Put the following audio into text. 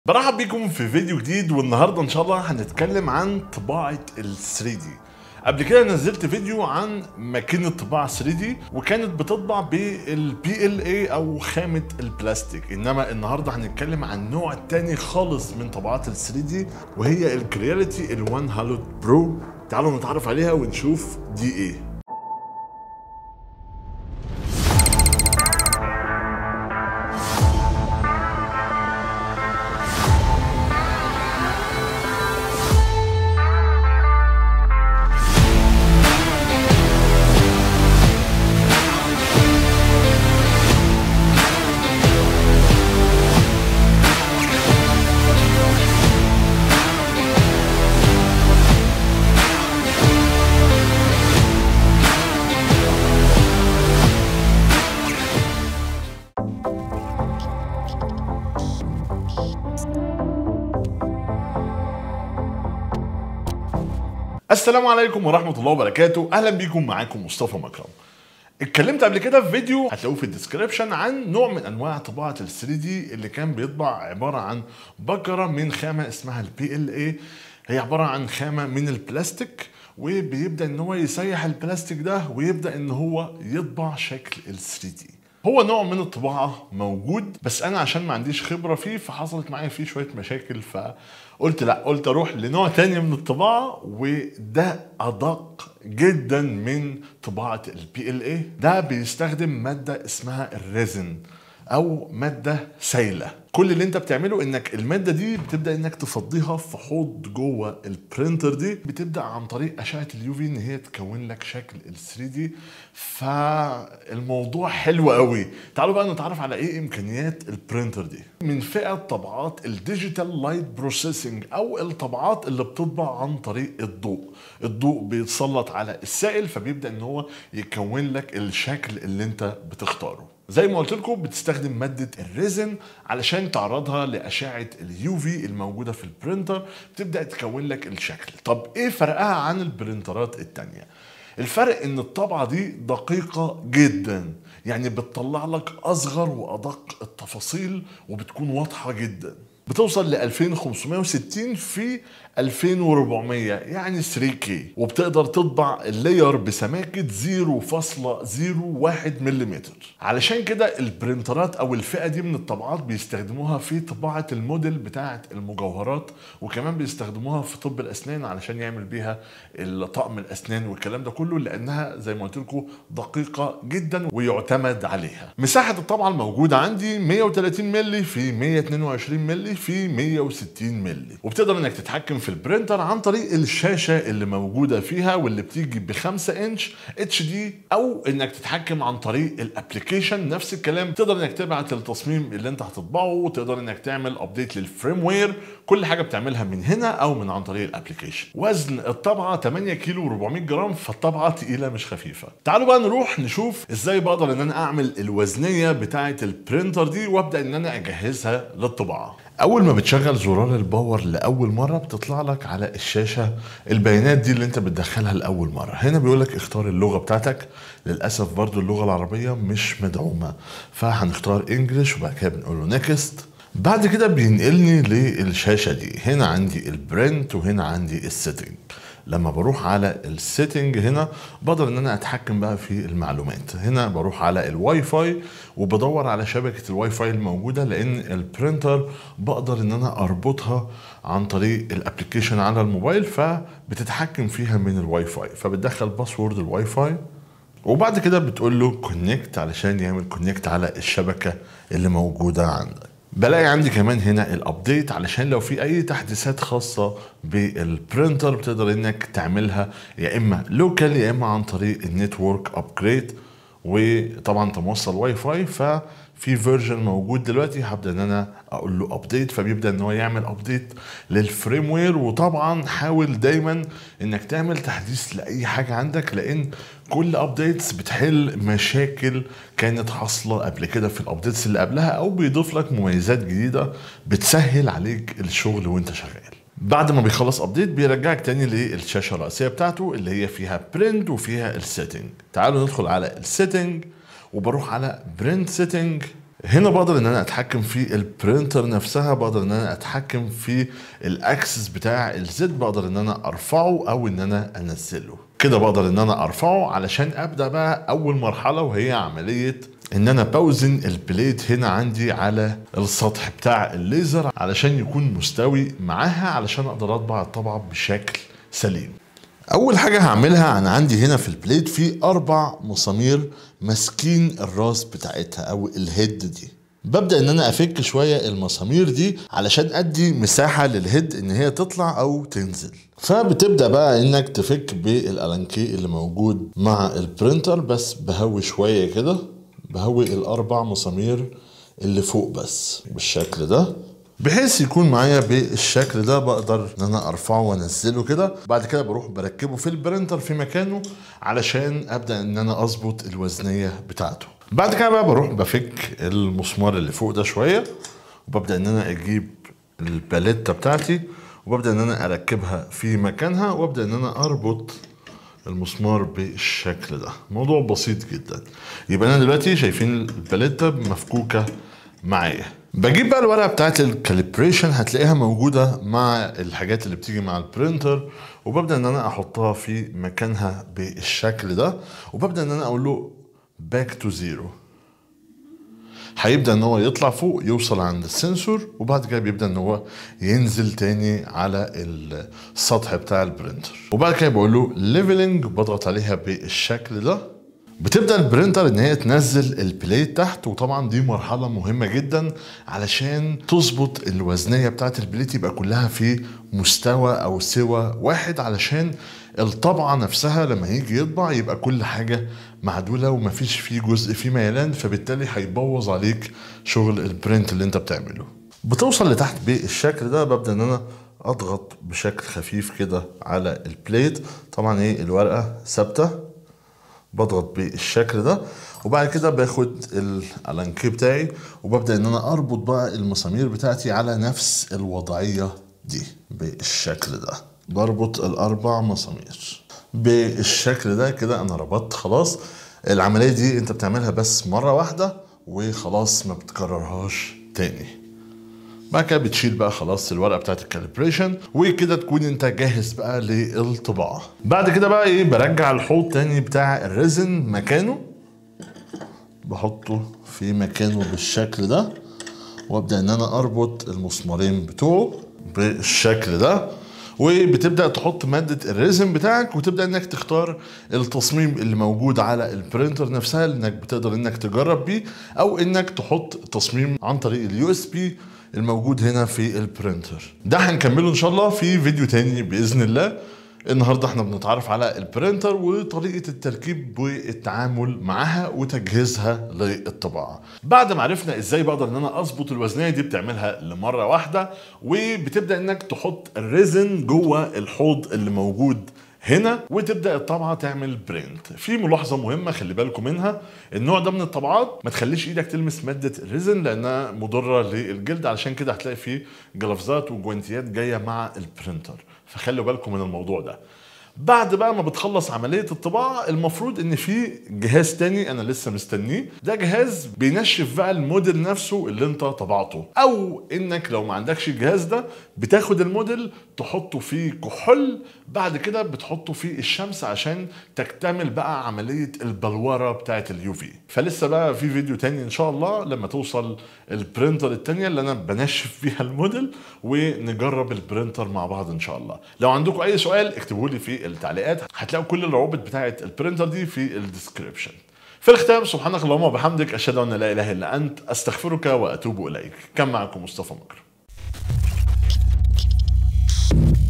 برحب بيكم في فيديو جديد والنهارده ان شاء الله هنتكلم عن طباعه ال 3 دي قبل كده نزلت فيديو عن ماكينه طباعه 3 دي وكانت بتطبع بالبي ال اي او خامه البلاستيك انما النهارده هنتكلم عن نوع تاني خالص من طباعات ال 3 دي وهي الكرياليتي ال 1 هالو برو تعالوا نتعرف عليها ونشوف دي ايه السلام عليكم ورحمة الله وبركاته أهلا بيكم معاكم مصطفى مكرم اتكلمت قبل كده في فيديو هتلاقوه في الديسكريبشن عن نوع من انواع طباعه ال 3 دي اللي كان بيطبع عباره عن بكره من خامه اسمها البي ال اي هي عباره عن خامه من البلاستيك وبيبدا ان هو يسيح البلاستيك ده ويبدا ان هو يطبع شكل ال 3 دي هو نوع من الطباعة موجود بس أنا عشان ما عنديش خبرة فيه فحصلت معايا فيه شوية مشاكل فقلت لا قلت أروح لنوع تاني من الطباعة وده أدق جدا من طباعة البي ال اي ده بيستخدم مادة اسمها الريزن او ماده سايله كل اللي انت بتعمله انك الماده دي بتبدا انك تفضيها في حوض جوه البرينتر دي بتبدا عن طريق اشعه اليو في ان هي تكون لك شكل ال 3 دي فالموضوع حلو قوي تعالوا بقى نتعرف على ايه امكانيات البرينتر دي من فئه طبعات الديجيتال لايت بروسيسنج او الطبعات اللي بتطبع عن طريق الضوء الضوء بيتسلط على السائل فبيبدا ان هو يكون لك الشكل اللي انت بتختاره زي ما قلت لكم بتستخدم ماده الريزن علشان تعرضها لاشعه اليو في الموجوده في البرينتر بتبدا تكون لك الشكل طب ايه فرقها عن البرينترات التانية الفرق ان الطبعه دي دقيقه جدا يعني بتطلع لك اصغر وادق التفاصيل وبتكون واضحه جدا بتوصل ل 2560 في 2400 يعني 3K وبتقدر تطبع اللاير بسماكة 0.01 ملم علشان كده البرنترات او الفئة دي من الطبعات بيستخدموها في طباعة الموديل بتاعة المجوهرات وكمان بيستخدموها في طب الاسنان علشان يعمل بيها طقم الاسنان والكلام ده كله لانها زي ما قلت لكم دقيقة جدا ويعتمد عليها مساحة الطبعة الموجودة عندي 130 مللي في 122 مللي في 160 مللي وبتقدر انك تتحكم في البرينتر عن طريق الشاشه اللي موجوده فيها واللي بتيجي ب 5 انش اتش دي او انك تتحكم عن طريق الابلكيشن نفس الكلام تقدر انك تبعت التصميم اللي انت هتطبعه وتقدر انك تعمل ابديت للفريم وير كل حاجه بتعملها من هنا او من عن طريق الابلكيشن وزن الطبعه 8 كيلو و400 جرام فالطبعه تقيله مش خفيفه تعالوا بقى نروح نشوف ازاي بقدر ان انا اعمل الوزنيه بتاعه البرينتر دي وابدا ان انا اجهزها للطباعه اول ما بتشغل زرار الباور لاول مره بتطلع لك على الشاشه البيانات دي اللي انت بتدخلها لاول مره هنا بيقول لك اختار اللغه بتاعتك للاسف برضو اللغه العربيه مش مدعومه فهنختار انجلش وبعد كده بنقول له نيكست بعد كده بينقلني للشاشه دي هنا عندي البرنت وهنا عندي السيتنج لما بروح على السيتنج هنا بقدر ان انا اتحكم بقى في المعلومات هنا بروح على الواي فاي وبدور على شبكه الواي فاي الموجوده لان البرينتر بقدر ان انا اربطها عن طريق الابلكيشن على الموبايل فبتتحكم فيها من الواي فاي فبتدخل باسورد الواي فاي وبعد كده بتقول له كونكت علشان يعمل كونكت على الشبكه اللي موجوده عندك بلاقي عندي كمان هنا الابديت علشان لو في اي تحديثات خاصه بالبرينتر بتقدر انك تعملها يا اما لوكال يا اما عن طريق النتورك ابجريد وطبعا انت موصل واي فاي ففي فيرجن موجود دلوقتي هبدا ان انا اقول له ابديت فبيبدا ان هو يعمل ابديت للفريم وير وطبعا حاول دايما انك تعمل تحديث لاي حاجه عندك لان كل ابديتس بتحل مشاكل كانت حاصله قبل كده في الابديتس اللي قبلها او بيضيف لك مميزات جديده بتسهل عليك الشغل وانت شغال بعد ما بيخلص ابديت بيرجعك تاني للشاشه الرئيسيه بتاعته اللي هي فيها برنت وفيها السيتنج تعالوا ندخل على السيتنج وبروح على برنت سيتنج هنا بقدر ان انا اتحكم في البرينتر نفسها بقدر ان انا اتحكم في الاكسس بتاع الزد بقدر ان انا ارفعه او ان انا انزله كده بقدر ان انا ارفعه علشان ابدا بقى اول مرحله وهي عمليه ان انا بوزن البليت هنا عندي على السطح بتاع الليزر علشان يكون مستوي معاها علشان اقدر اطبع الطبعه بشكل سليم اول حاجه هعملها انا عندي هنا في البليت في اربع مسامير ماسكين الراس بتاعتها او الهيد دي ببدا ان انا افك شويه المسامير دي علشان ادي مساحه للهيد ان هي تطلع او تنزل فبتبدا بقى انك تفك بالالانكي اللي موجود مع البرينتر بس بهوي شويه كده بهوي الاربع مسامير اللي فوق بس بالشكل ده بحيث يكون معايا بالشكل ده بقدر ان انا ارفعه وانزله كده بعد كده بروح بركبه في البرينتر في مكانه علشان ابدا ان انا اظبط الوزنيه بتاعته بعد كده بقى بروح بفك المسمار اللي فوق ده شويه وببدا ان انا اجيب الباليتا بتاعتي وببدا ان انا اركبها في مكانها وابدا ان انا اربط المسمار بالشكل ده موضوع بسيط جدا يبقى انا دلوقتي شايفين الباليتا مفكوكه معايا بجيب بقى الورقه بتاعت الكاليبريشن هتلاقيها موجوده مع الحاجات اللي بتيجي مع البرينتر وببدا ان انا احطها في مكانها بالشكل ده وببدا ان انا اقول له باك تو زيرو هيبدا ان هو يطلع فوق يوصل عند السنسور وبعد كده بيبدا ان هو ينزل تاني على السطح بتاع البرينتر وبعد كده بقول له ليفلنج بضغط عليها بالشكل ده بتبدا البرينتر ان هي تنزل البليت تحت وطبعا دي مرحله مهمه جدا علشان تظبط الوزنيه بتاعت البليت يبقى كلها في مستوى او سوى واحد علشان الطبعه نفسها لما يجي يطبع يبقى كل حاجه معدوله ومفيش فيه جزء فيه ميلان فبالتالي هيبوظ عليك شغل البرنت اللي انت بتعمله بتوصل لتحت بالشكل ده ببدا ان انا اضغط بشكل خفيف كده على البليت طبعا ايه الورقه ثابته بضغط بالشكل ده وبعد كده باخد الالانكي بتاعي وببدا ان انا اربط بقى المسامير بتاعتي على نفس الوضعيه دي بالشكل ده بربط الاربع مسامير بالشكل ده كده انا ربطت خلاص العمليه دي انت بتعملها بس مره واحده وخلاص ما بتكررهاش تاني بعد كده بتشيل بقى خلاص الورقه بتاعت الكاليبريشن وكده تكون انت جاهز بقى للطباعه بعد كده بقى ايه برجع الحوض تاني بتاع الريزن مكانه بحطه في مكانه بالشكل ده وابدا ان انا اربط المسمارين بتوعه بالشكل ده وبتبدا تحط ماده الريزن بتاعك وتبدا انك تختار التصميم اللي موجود على البرينتر نفسها انك بتقدر انك تجرب بيه او انك تحط تصميم عن طريق اليو اس بي الموجود هنا في البرينتر ده هنكمله ان شاء الله في فيديو تاني باذن الله النهارده احنا بنتعرف على البرينتر وطريقه التركيب والتعامل معاها وتجهيزها للطباعه. بعد ما عرفنا ازاي بقدر ان انا اظبط الوزنيه دي بتعملها لمره واحده وبتبدا انك تحط الريزن جوه الحوض اللي موجود هنا وتبدا الطبعه تعمل برينت في ملاحظه مهمه خلي بالكم منها النوع ده من الطبعات ما تخليش ايدك تلمس ماده الريزن لانها مضره للجلد علشان كده هتلاقي فيه جلافزات وجوانتيات جايه مع البرينتر فخلوا بالكم من الموضوع ده بعد بقى ما بتخلص عمليه الطباعه المفروض ان في جهاز تاني انا لسه مستنيه ده جهاز بينشف بقى الموديل نفسه اللي انت طبعته او انك لو ما عندكش الجهاز ده بتاخد الموديل تحطه في كحول بعد كده بتحطه في الشمس عشان تكتمل بقى عمليه البلوره بتاعه اليو في فلسه بقى في فيديو تاني ان شاء الله لما توصل البرينتر التانية اللي انا بنشف فيها الموديل ونجرب البرينتر مع بعض ان شاء الله لو عندكم اي سؤال اكتبوا لي في التعليقات هتلاقوا كل الروابط بتاعه البرينتر دي في الديسكريبشن في الختام سبحانك اللهم وبحمدك اشهد ان لا اله الا انت استغفرك واتوب اليك كان معكم مصطفى مكرم